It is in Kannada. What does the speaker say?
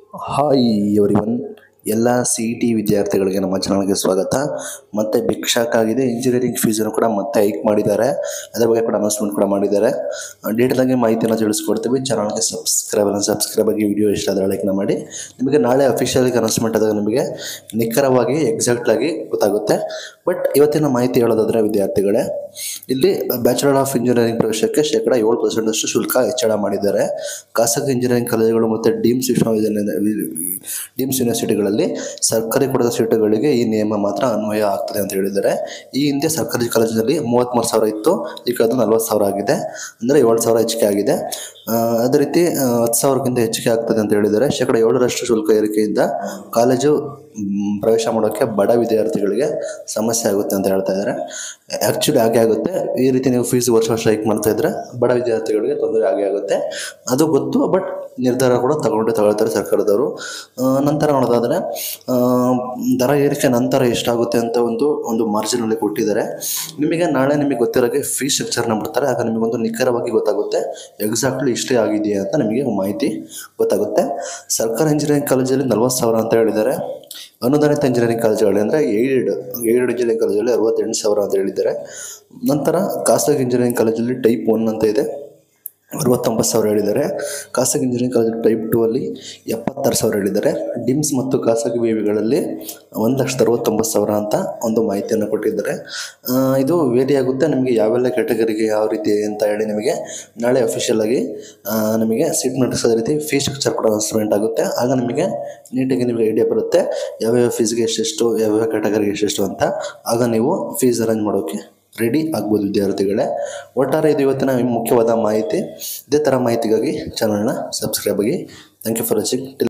ಹಾಯ್ ಎವ್ರಿವನ್ ಎಲ್ಲ ಸಿ ಇ ಟಿ ವಿದ್ಯಾರ್ಥಿಗಳಿಗೆ ನಮ್ಮ ಚಾನಲ್ಗೆ ಸ್ವಾಗತ ಮತ್ತು ಭಿಕ್ಷಾಕಾಗಿದೆ ಇಂಜಿನಿಯರಿಂಗ್ ಫೀಸನ್ನು ಕೂಡ ಮತ್ತೆ ಹೈಕ್ ಮಾಡಿದ್ದಾರೆ ಅದರ ಬಗ್ಗೆ ಕೂಡ ಅನೌನ್ಸ್ಮೆಂಟ್ ಕೂಡ ಮಾಡಿದ್ದಾರೆ ಡೀಟೇಲ್ ಆಗಿ ಮಾಹಿತಿಯನ್ನು ತಿಳಿಸ್ಕೊಡ್ತೀವಿ ಚಾನಲ್ಗೆ ಸಬ್ಸ್ಕ್ರೈಬ್ ಸಬ್ಸ್ಕ್ರೈಬ್ ಆಗಿ ವಿಡಿಯೋ ಇಷ್ಟ ಆದರೆ ಲೈಕ್ನ ಮಾಡಿ ನಿಮಗೆ ನಾಳೆ ಅಫಿಷಿಯಲ್ ಅನೌನ್ಸ್ಮೆಂಟ್ ಆದಾಗ ನಿಮಗೆ ನಿಖರವಾಗಿ ಎಕ್ಸಾಕ್ಟ್ಲಾಗಿ ಗೊತ್ತಾಗುತ್ತೆ ಬಟ್ ಇವತ್ತಿನ ಮಾಹಿತಿ ಹೇಳೋದಾದರೆ ವಿದ್ಯಾರ್ಥಿಗಳೇ ಇಲ್ಲಿ ಬ್ಯಾಚುಲರ್ ಆಫ್ ಇಂಜಿನಿಯರಿಂಗ್ ಪ್ರವೇಶಕ್ಕೆ ಶೇಕಡ ಏಳು ಪರ್ಸೆಂಟಷ್ಟು ಶುಲ್ಕ ಹೆಚ್ಚಳ ಮಾಡಿದ್ದಾರೆ ಖಾಸಗಿ ಇಂಜಿನಿಯರಿಂಗ್ ಕಾಲೇಜುಗಳು ಮತ್ತು ಡೀಮ್ಸ್ ವಿಶ್ವವಿದ್ಯಾಲಯ ಡೀಮ್ಸ್ ಯೂನಿವರ್ಸಿಟಿಗಳಲ್ಲಿ ಸರ್ಕಾರಿ ಕೊಡದ ಸೀಟುಗಳಿಗೆ ಈ ನಿಯಮ ಮಾತ್ರ ಅನ್ವಯ ಆಗ್ತದೆ ಅಂತ ಹೇಳಿದ್ದಾರೆ ಈ ಹಿಂದೆ ಸರ್ಕಾರಿ ಕಾಲೇಜಿನಲ್ಲಿ ಮೂವತ್ತ್ಮೂರು ಸಾವಿರ ಇತ್ತು ಈಗ ಅದು ನಲ್ವತ್ತು ಸಾವಿರ ಆಗಿದೆ ಅಂದರೆ ಏಳು ಸಾವಿರ ಹೆಚ್ಚಿಗೆ ಆಗಿದೆ ಆ, ಅದೇ ರೀತಿ ಆ, ಹತ್ತು ಸಾವಿರಕ್ಕಿಂತ ಹೆಚ್ಚಿಗೆ ಆಗ್ತದೆ ಅಂತ ಹೇಳಿದ್ದಾರೆ ಶೇಕಡ ಏಳರಷ್ಟು ಶುಲ್ಕ ಏರಿಕೆಯಿಂದ ಕಾಲೇಜು ಮ್, ಪ್ರವೇಶ ಮಾಡೋಕ್ಕೆ ಬಡ ವಿದ್ಯಾರ್ಥಿಗಳಿಗೆ ಸಮಸ್ಯೆ ಆಗುತ್ತೆ ಅಂತ ಹೇಳ್ತಾ ಇದ್ದಾರೆ ಆ್ಯಕ್ಚುಲಿ ಹಾಗೆ ಆಗುತ್ತೆ ಈ ರೀತಿ ನೀವು ಫೀಸ್ ವರ್ಷ ವರ್ಷ ಹೈಕ್ ಮಾಡ್ತಾ ಇದ್ರೆ ಬಡ ವಿದ್ಯಾರ್ಥಿಗಳಿಗೆ ತೊಂದರೆ ಆಗೇ ಆಗುತ್ತೆ ಅದು ಗೊತ್ತು ಬಟ್ ನಿರ್ಧಾರ ಕೂಡ ತಗೊಂಡು ತಗೊಳ್ತಾರೆ ಸರ್ಕಾರದವರು ಆ, ನಂತರ ನೋಡೋದಾದರೆ ಆ, ದರ ಏರಿಕೆ ನಂತರ ಎಷ್ಟಾಗುತ್ತೆ ಅಂತ ಒಂದು ಒಂದು ಮಾರ್ಜಿನಲ್ಲಿ ಕೊಟ್ಟಿದ್ದಾರೆ ನಿಮಗೆ ನಾಳೆ ನಿಮಗೆ ಗೊತ್ತಿರೋಕ್ಕೆ ಫೀಸ್ ಸ್ಟ್ರಕ್ಚರ್ನ ಬಿಡ್ತಾರೆ ಆಗ ನಿಮಗೊಂದು ನಿಖರವಾಗಿ ಗೊತ್ತಾಗುತ್ತೆ ಎಕ್ಸಾಕ್ಟ್ಲಿ ಇಷ್ಟೇ ಆಗಿದೆಯಾ ಅಂತ ನಿಮಗೆ ಮಾಹಿತಿ ಗೊತ್ತಾಗುತ್ತೆ ಸರ್ಕಾರಿ ಇಂಜಿನಿಯರಿಂಗ್ ಕಾಲೇಜಲ್ಲಿ ನಲ್ವತ್ತು ಸಾವಿರ ಅಂತ ಹೇಳಿದ್ದಾರೆ ಅನುದಾನಿತ ಇಂಜಿನಿಯರಿಂಗ್ ಕಾಲೇಜುಗಳು ಅಂದರೆ ಏಯ್ಡೆಡ್ ಏಯ್ಡೆಡ್ ಇಂಜಿನಿಯರಿಂಗ್ ಕಾಲೇಜಲ್ಲಿ ಅರವತ್ತೆಂಟು ಸಾವಿರ ಅಂತ ಹೇಳಿದ್ದಾರೆ ನಂತರ ಖಾಸಗಿ ಇಂಜಿನಿಯರಿಂಗ್ ಕಾಲೇಜಲ್ಲಿ ಟೈಪ್ ಒನ್ ಅಂತ ಇದೆ ಅರವತ್ತೊಂಬತ್ತು ಸಾವಿರ ಹೇಳಿದ್ದಾರೆ ಖಾಸಗಿ ಇಂಜಿನಿಯರಿಂಗ್ ಕಾಲೇಜ್ ಟೈಪ್ ಟೂ ಅಲ್ಲಿ ಎಪ್ಪತ್ತಾರು ಸಾವಿರ ಹೇಳಿದ್ದಾರೆ ಡಿಮ್ಸ್ ಮತ್ತು ಖಾಸಗಿ ವಿವಿಗಳಲ್ಲಿ ಒಂದು ಲಕ್ಷದ ಅರವತ್ತೊಂಬತ್ತು ಸಾವಿರ ಅಂತ ಒಂದು ಮಾಹಿತಿಯನ್ನು ಕೊಟ್ಟಿದ್ದಾರೆ ಆ, ಇದು ವೇರಿ ಆಗುತ್ತೆ ನಿಮಗೆ ಯಾವೆಲ್ಲ ಕ್ಯಾಟಗರಿಗೆ ಯಾವ ರೀತಿ ಅಂತ ಹೇಳಿ ನಿಮಗೆ ನಾಳೆ ಅಫಿಷಿಯಲ್ ಆಗಿ ಆ, ನಿಮಗೆ ಸೀಟ್ ನೋಟಿಸ್ ರೀತಿ ಫೀಸ್ ಸ್ಟ್ರಕ್ಚರ್ ಕೂಡ ಅನೌನ್ಸ್ಮೆಂಟ್ ಆಗುತ್ತೆ ಆಗ ನಿಮಗೆ ನೀಟಾಗಿ ನಿಮಗೆ ಐಡಿಯಾ ಬರುತ್ತೆ ಯಾವ್ಯಾವ ಫೀಸ್ಗೆ ಎಷ್ಟೆಷ್ಟು ಯಾವ್ಯಾವ ಕ್ಯಾಟಗರಿಗೆ ಎಷ್ಟೆಷ್ಟು ಅಂತ ಆಗ ನೀವು ಫೀಸ್ ಅರೇಂಜ್ ಮಾಡೋಕ್ಕೆ ರೆಡಿ ಆಗ್ಬೋದು ವಿದ್ಯಾರ್ಥಿಗಳೇ ಒಟ್ಟಾರೆ ಇದು ಇವತ್ತಿನ ಮುಖ್ಯವಾದ ಮಾಹಿತಿ ಇದೇ ಥರ ಮಾಹಿತಿಗಾಗಿ ಚಾನಲ್ನ ಸಬ್ಸ್ಕ್ರೈಬ್ ಆಗಿ ಥ್ಯಾಂಕ್ ಯು ಫಾರ್ ವಾಚಿಂಗ್